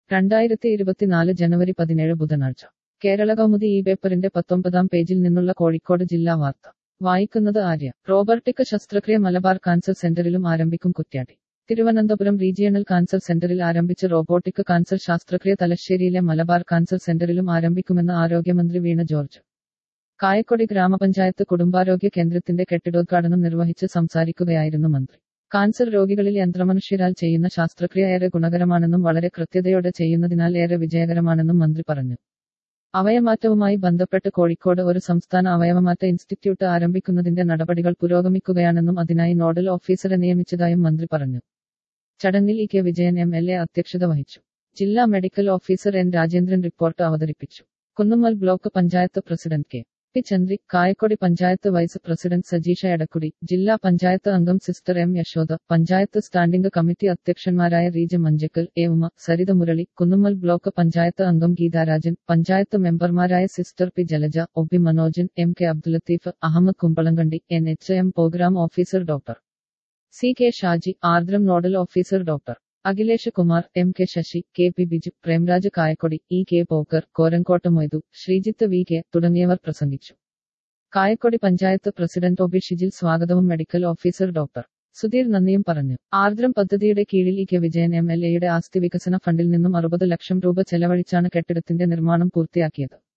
രണ്ടായിരത്തി ഇരുപത്തിനാല് ജനുവരി പതിനേഴ് ബുധനാഴ്ച കേരള കൗമുദി ഈ പേപ്പറിന്റെ പത്തൊമ്പതാം പേജിൽ നിന്നുള്ള കോഴിക്കോട് ജില്ലാ വാർത്ത വായിക്കുന്നത് ആര്യ റോബർട്ടിക് ശസ്ത്രക്രിയ മലബാർ കാൻസർ സെന്ററിലും ആരംഭിക്കും കുറ്റ്യാടി തിരുവനന്തപുരം റീജിയണൽ കാൻസർ സെന്ററിൽ ആരംഭിച്ച റോബോട്ടിക് കാൻസർ ശസ്ത്രക്രിയ തലശ്ശേരിയിലെ മലബാർ കാൻസർ സെന്ററിലും ആരംഭിക്കുമെന്ന് ആരോഗ്യമന്ത്രി വീണ ജോർജ് കായക്കൊടി ഗ്രാമപഞ്ചായത്ത് കുടുംബാരോഗ്യ കേന്ദ്രത്തിന്റെ കെട്ടിടോദ്ഘാടനം നിർവഹിച്ച് സംസാരിക്കുകയായിരുന്നു മന്ത്രി കാൻസർ രോഗികളിൽ യന്ത്രമനുഷ്യരാൽ ചെയ്യുന്ന ശസ്ത്രക്രിയ ഏറെ ഗുണകരമാണെന്നും വളരെ കൃത്യതയോടെ ചെയ്യുന്നതിനാൽ ഏറെ വിജയകരമാണെന്നും മന്ത്രി പറഞ്ഞു അവയമാറ്റവുമായി ബന്ധപ്പെട്ട് കോഴിക്കോട് ഒരു സംസ്ഥാന അവയവമാറ്റ ഇൻസ്റ്റിറ്റ്യൂട്ട് ആരംഭിക്കുന്നതിന്റെ നടപടികൾ പുരോഗമിക്കുകയാണെന്നും അതിനായി നോഡൽ ഓഫീസറെ നിയമിച്ചതായും മന്ത്രി പറഞ്ഞു ചടങ്ങിൽ E K Vijayan M L A അധ്യക്ഷത വഹിച്ചു ജില്ലാ medical officer N Rajendran report അവതരിപ്പിച്ചു Kunnummal block panchayat president K P Chandri Kayakkodi panchayat vice president Sajeesha Edakkudi ജില്ലാ പഞ്ചായത്ത് അംഗം sister M Yashoda panchayat standing committee അധ്യക്ഷന്മാരായ റീജ മഞ്ചക്കൽ എ ഉമ സരിത മുരളി കുന്നുമ്മൽ ബ്ലോക്ക് പഞ്ചായത്ത് അംഗം ഗീതാരാജൻ പഞ്ചായത്ത് മെമ്പർമാരായ sister P Jalaja O B Manojan M K Abdul Latheef Ahammed Kumbalakandi N H M programme officer doctor C K Shaji Aardram nodal officer doctor Akhilesh Kumar M K Sasi K P Biju Premraj Kayakkodi E K Pokkar Korankott Moidu Sreejith V K തുടങ്ങിയവർ പ്രസംഗിച്ചു കായക്കൊടി panchayat president O B Shijil സ്വാഗതവും medical officer doctor Sudheer നന്ദിയും പറഞ്ഞു ആർദ്രം പദ്ധതിയുടെ കീഴിൽ E K Vijayan M L എയുടെ ആസ്തി വികസന ഫണ്ടിൽ നിന്നും അറുപത് ലക്ഷം രൂപ ചെലവഴിച്ചാണ് കെട്ടിടത്തിന്റെ നിർമ്മാണം പൂർത്തിയാക്കിയത്